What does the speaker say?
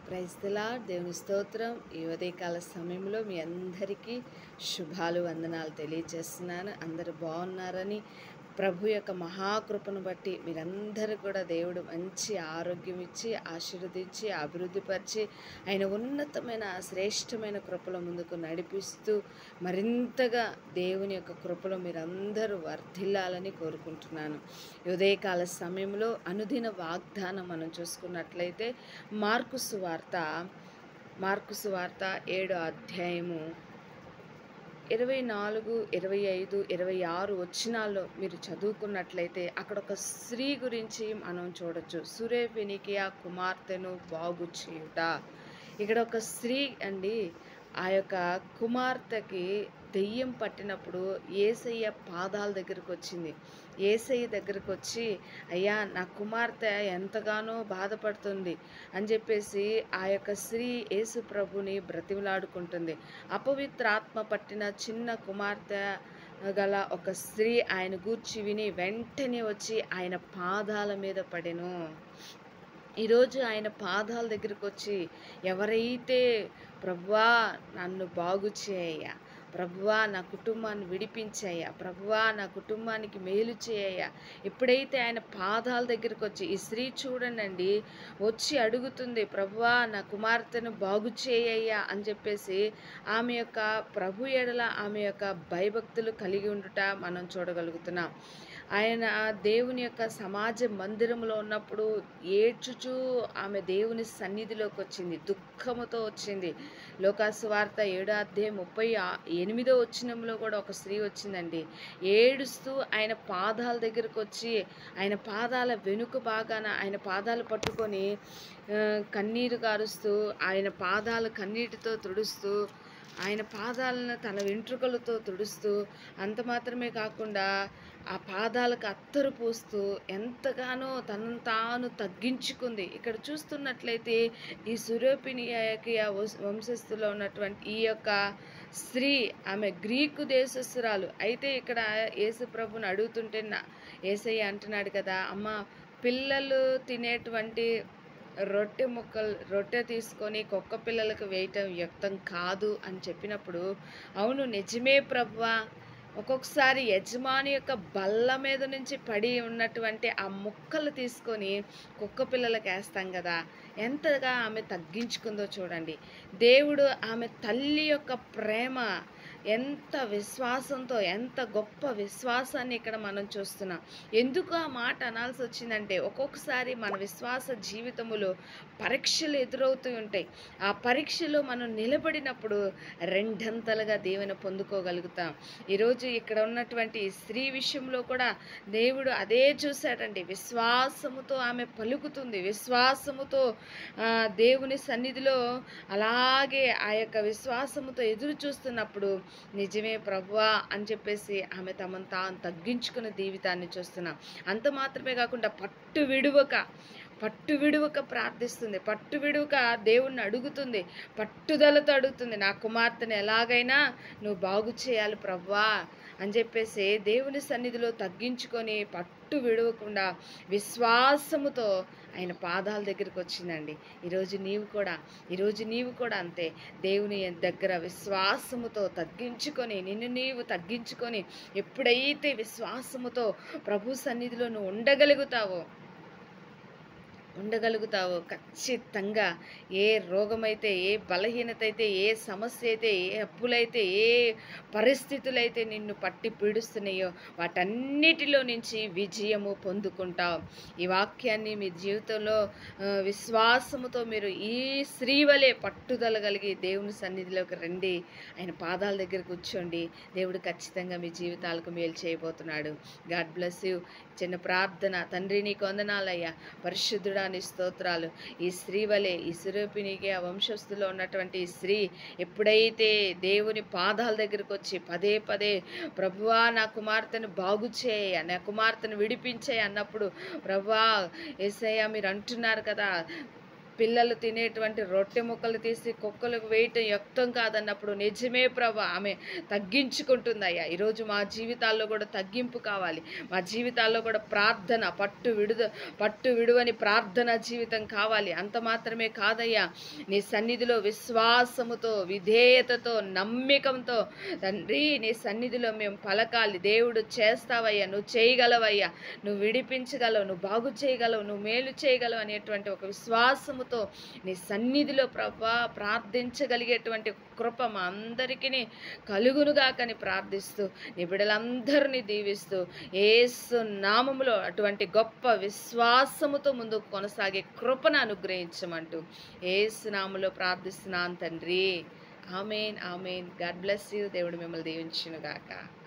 క్రైస్తలా దేవుని స్తోత్రం ఈ ఉదయకాల సమయంలో మీ అందరికీ శుభాలు వందనాలు తెలియజేస్తున్నాను అందరూ బాగున్నారని ప్రభు యొక్క మహాకృపను బట్టి మీరందరూ కూడా దేవుడు మంచి ఆరోగ్యం ఇచ్చి ఆశీర్వదించి అభివృద్ధిపరిచి ఆయన ఉన్నతమైన శ్రేష్టమైన కృపల ముందుకు నడిపిస్తూ మరింతగా దేవుని యొక్క కృపలో మీరందరూ వర్ధిల్లాలని కోరుకుంటున్నాను ఈ ఉదయకాల సమయంలో అనుదిన వాగ్దానం మనం చూసుకున్నట్లయితే మార్కు సువార్త మార్కు సువార్త ఏడో అధ్యాయము ఇరవై నాలుగు ఇరవై ఐదు ఇరవై ఆరు వచ్చినాల్లో మీరు చదువుకున్నట్లయితే అక్కడ ఒక స్త్రీ గురించి మనం చూడొచ్చు సురేఫెనికియా కుమార్తెను బాగు చేయుట ఇక్కడ ఒక స్త్రీ అండి ఆ యొక్క కుమార్తెకి దెయ్యం పట్టినప్పుడు ఏసయ్య పాదాల దగ్గరకు వచ్చింది ఏసయ్య దగ్గరకు వచ్చి అయ్యా నా కుమార్తె ఎంతగానో బాధపడుతుంది అని చెప్పేసి ఆ యొక్క స్త్రీ యేసు ప్రభుని బ్రతిమలాడుకుంటుంది అపవిత్ర ఆత్మ పట్టిన చిన్న కుమార్తె గల ఒక స్త్రీ ఆయన గూర్చి విని వెంటనే వచ్చి ఆయన పాదాల మీద పడెను ఈరోజు ఆయన పాదాల దగ్గరికి వచ్చి ఎవరైతే ప్రభువా నన్ను బాగు చేయ ప్రభువా నా కుటుంబాన్ని విడిపించాయా ప్రభువా నా కుటుంబానికి మేలు చేయ ఎప్పుడైతే ఆయన పాదాల దగ్గరికి వచ్చి ఈ స్త్రీ చూడండి వచ్చి అడుగుతుంది ప్రభువా నా కుమార్తెను బాగు చేయ్యా అని చెప్పేసి ఆమె యొక్క ప్రభు ఎడల ఆమె యొక్క భయభక్తులు కలిగి ఉండుట మనం చూడగలుగుతున్నాం ఆయన దేవుని యొక్క సమాజ మందిరంలో ఉన్నప్పుడు ఏడ్చుచూ ఆమె దేవుని సన్నిధిలోకి వచ్చింది దుఃఖముతో వచ్చింది లోకాసు వార్త ఏడో అధ్యాయం ముప్పై ఆ- ఎనిమిదో వచ్చినంలో కూడా ఒక స్త్రీ వచ్చిందండి ఏడుస్తూ ఆయన పాదాల దగ్గరకు వచ్చి ఆయన పాదాల వెనుక భాగాన ఆయన పాదాలు పట్టుకొని ఆ, కన్నీరు కారుస్తూ ఆయన పాదాలు కన్నీటితో తుడుస్తూ ఆయన పాదాలను తన వెంట్రుకలతో తుడుస్తూ అంత మాత్రమే కాకుండా ఆ పాదాలకు అత్తరు పూస్తూ ఎంతగానో తనను తాను తగ్గించుకుంది ఇక్కడ చూస్తున్నట్లయితే ఈ సురోపినియాకి వంశస్థులో ఉన్నటువంటి ఈ యొక్క స్త్రీ ఆమె గ్రీకు దేశస్థురాలు అయితే ఇక్కడ యేసు ప్రభుని అడుగుతుంటే నా ఏసయ్య అంటున్నాడు కదా అమ్మ పిల్లలు తినేటువంటి రొట్టె ముక్కలు రొట్టె తీసుకొని కుక్క పిల్లలకు వేయటం వ్యక్తం కాదు అని చెప్పినప్పుడు అవును నిజమే ప్రభువా ఒక్కొక్కసారి యజమాని యొక్క బల్ల మీద నుంచి పడి ఉన్నటువంటి ఆ ముక్కలు తీసుకొని కుక్క పిల్లలకు వేస్తాం కదా ఎంతగా ఆమె తగ్గించుకుందో చూడండి దేవుడు ఆమె తల్లి యొక్క ప్రేమ ఎంత విశ్వాసంతో ఎంత గొప్ప విశ్వాసాన్ని ఇక్కడ మనం చూస్తున్నాం ఎందుకు ఆ మాట అనాల్సి వచ్చిందంటే ఒక్కొక్కసారి మన విశ్వాస జీవితములో పరీక్షలు ఎదురవుతూ ఉంటాయి ఆ పరీక్షలో మనం నిలబడినప్పుడు రెండంతలుగా దేవుని పొందుకోగలుగుతాం ఈరోజు ఇక్కడ ఉన్నటువంటి ఈ స్త్రీ విషయంలో కూడా దేవుడు అదే చూశాడండి విశ్వాసముతో ఆమె పలుకుతుంది విశ్వాసముతో ఆ, దేవుని సన్నిధిలో అలాగే ఆ యొక్క విశ్వాసముతో ఎదురు చూస్తున్నప్పుడు నిజమే ప్రభువా అని చెప్పేసి ఆమె తమను తాను తగ్గించుకున్న జీవితాన్ని చూస్తున్నాం అంత మాత్రమే కాకుండా పట్టు విడువక పట్టు విడువక ప్రార్థిస్తుంది పట్టు విడువక దేవుణ్ణి అడుగుతుంది పట్టుదలతో అడుగుతుంది నా కుమార్తెను ఎలాగైనా నువ్వు బాగు చేయాలి ప్రవ్వా అని చెప్పేసి దేవుని సన్నిధిలో తగ్గించుకొని పట్టు విడవకుండా విశ్వాసముతో ఆయన పాదాల దగ్గరికి వచ్చిందండి ఈరోజు నీవు కూడా ఈరోజు నీవు కూడా అంతే దేవుని దగ్గర విశ్వాసముతో తగ్గించుకొని నిన్ను నీవు తగ్గించుకొని ఎప్పుడైతే విశ్వాసముతో ప్రభు సన్నిధిలో నువ్వు ఉండగలుగుతావో ఉండగలుగుతావో ఖచ్చితంగా ఏ రోగమైతే ఏ బలహీనత అయితే ఏ సమస్య అయితే ఏ అప్పులైతే ఏ పరిస్థితులైతే నిన్ను పట్టి పీడిస్తున్నాయో వాటన్నిటిలో నుంచి విజయము పొందుకుంటావు ఈ వాక్యాన్ని మీ జీవితంలో ఆ, విశ్వాసముతో మీరు ఈ స్త్రీ వలె పట్టుదల కలిగి దేవుని సన్నిధిలోకి రండి ఆయన పాదాల దగ్గర కూర్చోండి దేవుడు ఖచ్చితంగా మీ జీవితాలకు మేలు చేయబోతున్నాడు గాడ్ బ్లెస్ యూ చిన్న ప్రార్థన తండ్రి నీకు వందనాలయ్యా పరిశుద్ధుడా నీ స్తోత్రాలు ఈ స్త్రీ వలె ఈ సురూపినికి ఆ వంశస్థులో ఉన్నటువంటి ఈ స్త్రీ ఎప్పుడైతే దేవుని పాదాల దగ్గరకు వచ్చి పదే పదే ప్రభువా నా కుమార్తెను బాగు చేయ నా కుమార్తెను విడిపించే అన్నప్పుడు ప్రభువా ఏసయ్య మీరు అంటున్నారు కదా పిల్లలు తినేటువంటి రొట్టె ముక్కలు తీసి కుక్కలకు వేయటం యుక్తం కాదన్నప్పుడు నిజమే ప్రభా ఆమె తగ్గించుకుంటుందయ్యా ఈరోజు మా జీవితాల్లో కూడా తగ్గింపు కావాలి మా జీవితాల్లో కూడా ప్రార్థన పట్టు విడుద పట్టు విడువని ప్రార్థన జీవితం కావాలి అంత మాత్రమే కాదయ్యా నీ సన్నిధిలో విశ్వాసముతో విధేయతతో నమ్మికంతో తండ్రి నీ సన్నిధిలో మేము పలకాలి దేవుడు చేస్తావయ్యా నువ్వు చేయగలవయ్యా నువ్వు విడిపించగలవు నువ్వు బాగు చేయగలవు నువ్వు మేలు చేయగలవు అనేటువంటి ఒక విశ్వాసముతో నీ సన్నిధిలో ప్రభా ప్రార్థించగలిగేటువంటి కృప మా అందరికీ కలుగునుగాకని ప్రార్థిస్తూ నీ బిడ్డలందరినీ దీవిస్తూ ఏసు నామములో అటువంటి గొప్ప విశ్వాసముతో ముందుకు కొనసాగే కృపను అనుగ్రహించమంటూ ఏసు నామములో ప్రార్థిస్తున్నాను తండ్రి amen amen God bless you దేవుడు మిమ్మల్ని దీవించునుగాక